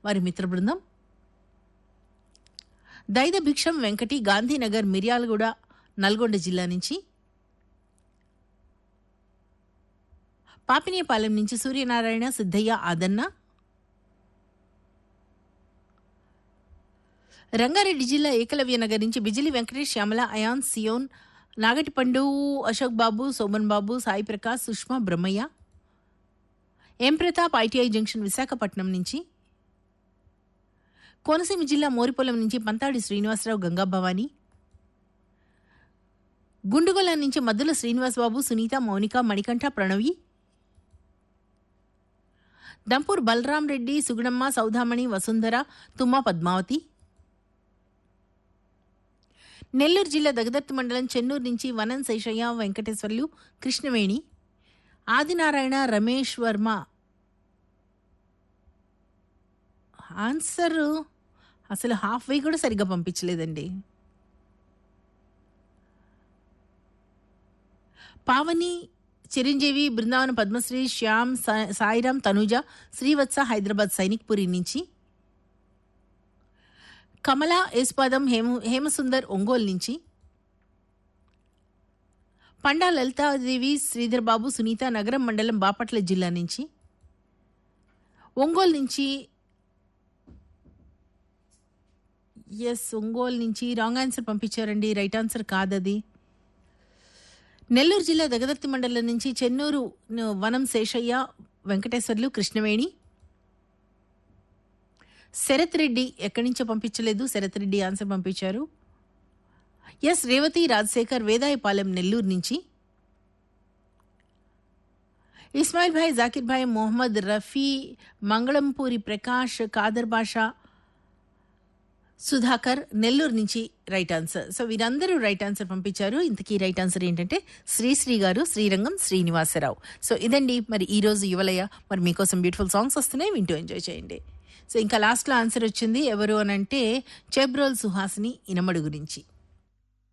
వారి మిత్ర బృందం దైద భిక్షం వెంకటి గాంధీనగర్ మిర్యాలగూడ నల్గొండ జిల్లా నుంచి పాపినేపాలెం నుంచి సూర్యనారాయణ సిద్ధయ్య ఆదన్న రంగారెడ్డి జిల్లా ఏకలవ్య నగర్ నుంచి బిజిలి వెంకటేష్ శ్యామల అయాన్ సియోన్ నాగటిపండు Ashok Babu Soman Babu Sai Prakash Sushma Brahmaiah M Pratap ITI junction Visakhapatnam నుంచి కోనసీమ జిల్లా మోరిపొలం నుంచి పంతాడి శ్రీనివాసరావు గంగాభవాని గుండుగొల నుంచి మద్దుల శ్రీనివాసబాబు సునీత మౌనిక మణికంఠ ప్రణవి దంపూర్ బలరాం రెడ్డి సుగుణమ్మ సౌదామణి వసుంధర తుమ్మ పద్మావతి నెల్లూరు జిల్లా దగదర్తి మండలం చెన్నూరు నుంచి వనం శేషయ్య వెంకటేశ్వర్లు కృష్ణవేణి ఆదినారాయణ రమేష్ వర్మ ఆన్సర్ అసలు హాఫ్ వే కూడా సరిగ్గా పంపించలేదండి పావని చిరంజీవి బృందావన పద్మశ్రీ శ్యామ్ సా- సాయిరామ్ తనుజ శ్రీవత్స హైదరాబాద్ సైనిక్ పురి నుంచి కమల ఏస్పాదం హేమ హేమసుందర్ ఒంగోలు నుంచి పండా లలితాదేవి శ్రీధర్ బాబు సునీత నగరం మండలం బాపట్ల జిల్లా నుంచి ఒంగోలు నుంచి ఎస్ ఒంగోలు నుంచి రాంగ్ ఆన్సర్ పంపించారండి రైట్ ఆన్సర్ కాదది నెల్లూరు జిల్లా దగదర్తి మండలం నుంచి చెన్నూరు ను- వనం శేషయ్య వెంకటేశ్వర్లు కృష్ణవేణి శరత్ రెడ్డి ఎక్కడి నుంచో పంపించలేదు శరత్ రెడ్డి ఆన్సర్ పంపించారు ఎస్ రేవతి రాజశేఖర్ వేదాయపాలెం నెల్లూరు నుంచి ఇస్మాయిల్ భాయ్ జాకిర్ భాయ్ మొహమ్మద్ రఫీ మంగళంపూరి ప్రకాష్ కాదర్ బాషా సుధాకర్ నెల్లూరు నుంచి రైట్ ఆన్సర్ సో వీరందరూ రైట్ ఆన్సర్ పంపించారు ఇంతకీ రైట్ ఆన్సర్ ఏంటంటే శ్రీశ్రీ గారు శ్రీరంగం శ్రీనివాసరావు సో ఇదండి మరి ఈ రోజు యువలయ మరి మీకోసం బ్యూటిఫుల్ సాంగ్స్ వస్తున్నాయి వింటూ ఎంజాయ్ చేయండి సో ఇంకా లాస్ట్లో ఆన్సర్ వచ్చింది ఎవరు అని అంటే చెబ్రోల్ సుహాసిని ఇనమడు గురించి